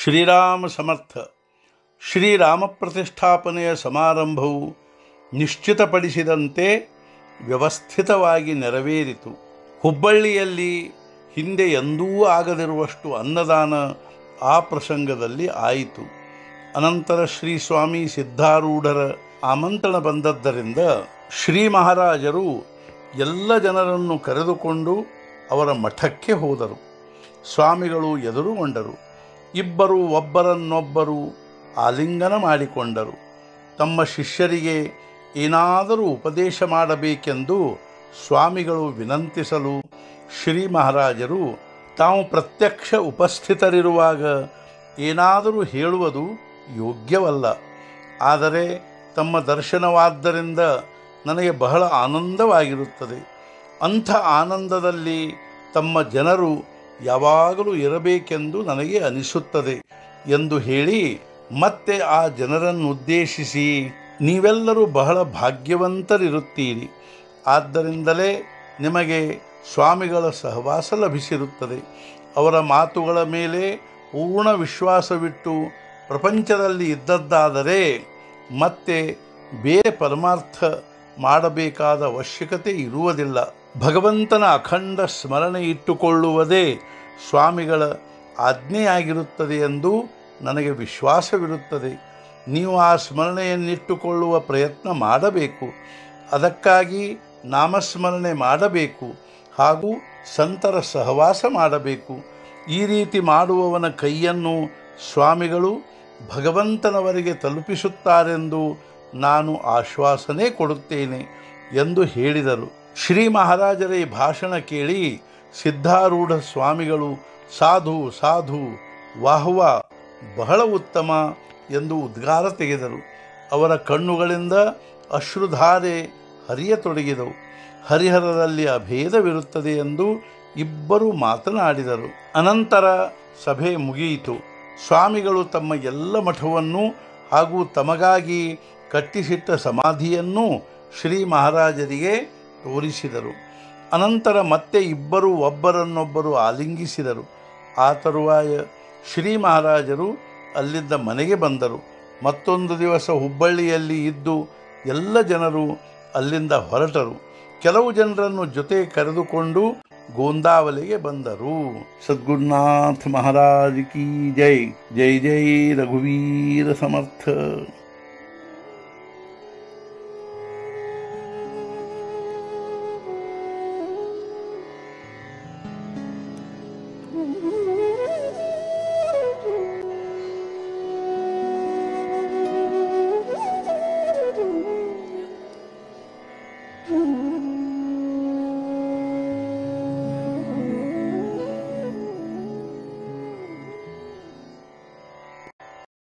ಶ್ರೀರಾಮ ಸಮರ್ಥ ಶ್ರೀರಾಮ ಪ್ರತಿಷ್ಠಾಪನೆಯ ಸಮಾರಂಭವು ನಿಶ್ಚಿತಪಡಿಸಿದಂತೆ ವ್ಯವಸ್ಥಿತವಾಗಿ ನೆರವೇರಿತು ಹುಬ್ಬಳ್ಳಿಯಲ್ಲಿ ಹಿಂದೆ ಎಂದೂ ಆಗದಿರುವಷ್ಟು ಅನ್ನದಾನ ಆ ಪ್ರಸಂಗದಲ್ಲಿ ಆಯಿತು ಅನಂತರ ಶ್ರೀ ಸ್ವಾಮಿ ಸಿದ್ಧಾರೂಢರ ಆಮಂತ್ರಣ ಬಂದದ್ದರಿಂದ ಶ್ರೀ ಮಹಾರಾಜರು ಎಲ್ಲ ಜನರನ್ನು ಕರೆದುಕೊಂಡು ಅವರ ಮಠಕ್ಕೆ ಹೋದರು ಸ್ವಾಮಿಗಳು ಎದುರುಗೊಂಡರು ಇಬ್ಬರು ಒಬ್ಬರನ್ನೊಬ್ಬರು ಆಲಿಂಗನ ಮಾಡಿಕೊಂಡರು ತಮ್ಮ ಶಿಷ್ಯರಿಗೆ ಏನಾದರೂ ಉಪದೇಶ ಮಾಡಬೇಕೆಂದು ಸ್ವಾಮಿಗಳು ವಿನಂತಿಸಲು ಶ್ರೀ ಮಹಾರಾಜರು ತಾವು ಪ್ರತ್ಯಕ್ಷ ಉಪಸ್ಥಿತರಿರುವಾಗ ಏನಾದರೂ ಹೇಳುವುದು ಯೋಗ್ಯವಲ್ಲ ಆದರೆ ತಮ್ಮ ದರ್ಶನವಾದ್ದರಿಂದ ನನಗೆ ಬಹಳ ಆನಂದವಾಗಿರುತ್ತದೆ ಅಂಥ ಆನಂದದಲ್ಲಿ ತಮ್ಮ ಜನರು ಯಾವಾಗಲೂ ಇರಬೇಕೆಂದು ನನಗೆ ಅನಿಸುತ್ತದೆ ಎಂದು ಹೇಳಿ ಮತ್ತೆ ಆ ಜನರನ್ನುದ್ದೇಶಿಸಿ ನೀವೆಲ್ಲರೂ ಬಹಳ ಭಾಗ್ಯವಂತರಿರುತ್ತೀರಿ ಆದ್ದರಿಂದಲೇ ನಿಮಗೆ ಸ್ವಾಮಿಗಳ ಸಹವಾಸ ಲಭಿಸಿರುತ್ತದೆ ಅವರ ಮಾತುಗಳ ಮೇಲೆ ಪೂರ್ಣ ವಿಶ್ವಾಸವಿಟ್ಟು ಪ್ರಪಂಚದಲ್ಲಿ ಇದ್ದದ್ದಾದರೆ ಮತ್ತೆ ಬೇರೆ ಪರಮಾರ್ಥ ಮಾಡಬೇಕಾದ ಅವಶ್ಯಕತೆ ಇರುವುದಿಲ್ಲ ಭಗವಂತನ ಅಖಂಡ ಸ್ಮರಣೆ ಇಟ್ಟುಕೊಳ್ಳುವುದೇ ಸ್ವಾಮಿಗಳ ಆಜ್ಞೆಯಾಗಿರುತ್ತದೆ ಎಂದು ನನಗೆ ವಿಶ್ವಾಸವಿರುತ್ತದೆ ನೀವು ಆ ಸ್ಮರಣೆಯನ್ನಿಟ್ಟುಕೊಳ್ಳುವ ಪ್ರಯತ್ನ ಮಾಡಬೇಕು ಅದಕ್ಕಾಗಿ ನಾಮಸ್ಮರಣೆ ಮಾಡಬೇಕು ಹಾಗೂ ಸಂತರ ಸಹವಾಸ ಮಾಡಬೇಕು ಈ ರೀತಿ ಮಾಡುವವನ ಕೈಯನ್ನು ಸ್ವಾಮಿಗಳು ಭಗವಂತನವರಿಗೆ ತಲುಪಿಸುತ್ತಾರೆಂದು ನಾನು ಆಶ್ವಾಸನೆ ಕೊಡುತ್ತೇನೆ ಎಂದು ಹೇಳಿದರು ಶ್ರೀ ಮಹಾರಾಜರ ಈ ಭಾಷಣ ಕೇಳಿ ಸಿದ್ಧಾರೂಢ ಸ್ವಾಮಿಗಳು ಸಾಧು ಸಾಧು ವಾಹ್ವಾ ಬಹಳ ಉತ್ತಮ ಎಂದು ಉದ್ಗಾರ ತೆಗೆದರು ಅವರ ಕಣ್ಣುಗಳಿಂದ ಅಶ್ರುಧಾರೆ ಹರಿಯತೊಡಗಿದವು ಹರಿಹರದಲ್ಲಿ ಅಭೇದವಿರುತ್ತದೆ ಎಂದು ಇಬ್ಬರು ಮಾತನಾಡಿದರು ಅನಂತರ ಸಭೆ ಮುಗಿಯಿತು ಸ್ವಾಮಿಗಳು ತಮ್ಮ ಎಲ್ಲ ಮಠವನ್ನು ಹಾಗೂ ತಮಗಾಗಿ ಕಟ್ಟಿಸಿಟ್ಟ ಸಮಾಧಿಯನ್ನು ಶ್ರೀ ಮಹಾರಾಜರಿಗೆ ತೋರಿಸಿದರು ಅನಂತರ ಮತ್ತೆ ಇಬ್ಬರು ಒಬ್ಬರನ್ನೊಬ್ಬರು ಆಲಿಂಗಿಸಿದರು ಆ ತರುವಾಯ ಶ್ರೀ ಮಹಾರಾಜರು ಅಲ್ಲಿದ್ದ ಮನೆಗೆ ಬಂದರು ಮತ್ತೊಂದು ದಿವಸ ಹುಬ್ಬಳ್ಳಿಯಲ್ಲಿ ಇದ್ದು ಎಲ್ಲ ಜನರು ಅಲ್ಲಿಂದ ಹೊರಟರು ಕೆಲವು ಜನರನ್ನು ಜೊತೆ ಕರೆದುಕೊಂಡು ಗೋಂದಾವಲಿಗೆ ಬಂದರು ಸದ್ಗುರುನಾಥ ಮಹಾರಾಜ್ ಕಿ ಜೈ ಜೈ ಜೈ ರಘುವೀರ ಸಮರ್ಥ